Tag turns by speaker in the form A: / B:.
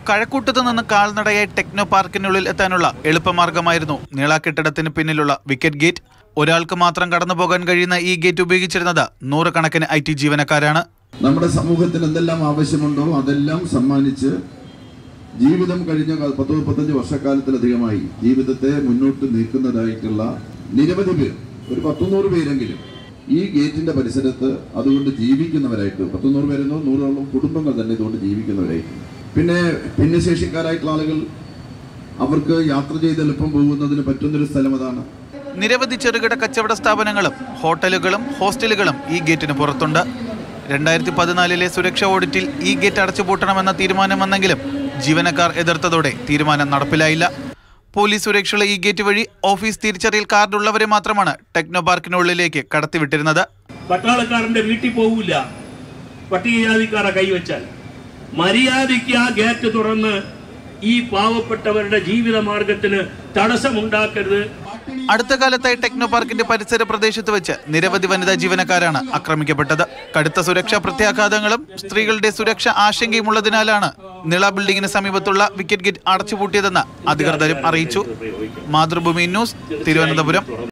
A: കഴക്കൂട്ടത്ത് നിന്ന് കാൽനടയായി ടെക്നോ പാർക്കിനുള്ളിൽ എത്താനുള്ള എളുപ്പമാർഗമായിരുന്നു നീള കെട്ടിടത്തിന് പിന്നിലുള്ള വിക്കറ്റ് ഗേറ്റ് ഒരാൾക്ക് മാത്രം കടന്നു പോകാൻ കഴിയുന്ന ഈ ഗേറ്റ് ഉപയോഗിച്ചിരുന്നത് നൂറുകണക്കിന് ഐ ടി ജീവനക്കാരാണ്
B: നമ്മുടെ സമൂഹത്തിന് എന്തെല്ലാം ആവശ്യമുണ്ടോ അതെല്ലാം സമ്മാനിച്ച് ജീവിതം കഴിഞ്ഞ ക- പത്ത് മുപ്പത്തഞ്ച് വർഷക്കാലത്തിലധികമായി ജീവിതത്തെ മുന്നോട്ട് നീക്കുന്നതായിട്ടുള്ള നിരവധി പേർ ഒരു പത്തുനൂറ് പേരെങ്കിലും ഈ ഗേറ്റിന്റെ പരിസരത്ത് അതുകൊണ്ട് ജീവിക്കുന്നവരായിട്ട് പത്തുനൂറ് പേരെന്നോ നൂറോളം കുടുംബങ്ങൾ തന്നെ ഇതുകൊണ്ട് ജീവിക്കുന്നവരായിട്ട് പിന്നെ ഭിന്നശേഷിക്കാരായിട്ടുള്ള ആളുകൾ അവർക്ക് യാത്ര ചെയ്ത് എളുപ്പം പോകുന്നതിന് പറ്റുന്നൊരു സ്ഥലം അതാണ്
A: നിരവധി ചെറുകിട കച്ചവട സ്ഥാപനങ്ങളും ഹോട്ടലുകളും ഹോസ്റ്റലുകളും ഈ ഗേറ്റിന് പുറത്തുണ്ട് രണ്ടായിരത്തി പതിനാലിലെ സുരക്ഷാ ഓഡിറ്റിൽ ഈ ഗേറ്റ് അടച്ചുപൂട്ടണമെന്ന തീരുമാനം വന്നെങ്കിലും ജീവനക്കാർ എതിർത്തതോടെ തീരുമാനം നടപ്പിലായില്ല പോലീസ് സുരക്ഷയുള്ള ഈ ഗേറ്റ് വഴി ഓഫീസ് തിരിച്ചറിയൽ കാർഡുള്ളവരെ മാത്രമാണ് ടെക്നോ പാർക്കിനുള്ളിലേക്ക് കടത്തിവിട്ടിരുന്നത്
C: പട്ടാളക്കാരന്റെ വീട്ടിൽ പോകില്ല പട്ടികജാതിക്കാരെ കൈവച്ചാൽ മര്യാദയ്ക്ക് ആ ഗേറ്റ് തുറന്ന് ഈ പാവപ്പെട്ടവരുടെ ജീവിത മാർഗത്തിന് തടസ്സമുണ്ടാക്കരുത്
A: അടുത്ത കാലത്തായി ടെക്നോ പാർക്കിന്റെ പരിസര പ്രദേശത്ത് വെച്ച് നിരവധി വനിതാ ജീവനക്കാരാണ് ആക്രമിക്കപ്പെട്ടത് കടുത്ത സുരക്ഷാ പ്രത്യാഘാതങ്ങളും സ്ത്രീകളുടെ സുരക്ഷ ആശങ്കയുമുള്ളതിനാലാണ് നിള ബിൽഡിംഗിന് സമീപത്തുള്ള വിക്കറ്റ് ഗേറ്റ് അടച്ചുപൂട്ടിയതെന്ന് അധികൃതരും അറിയിച്ചു മാതൃഭൂമി ന്യൂസ് തിരുവനന്തപുരം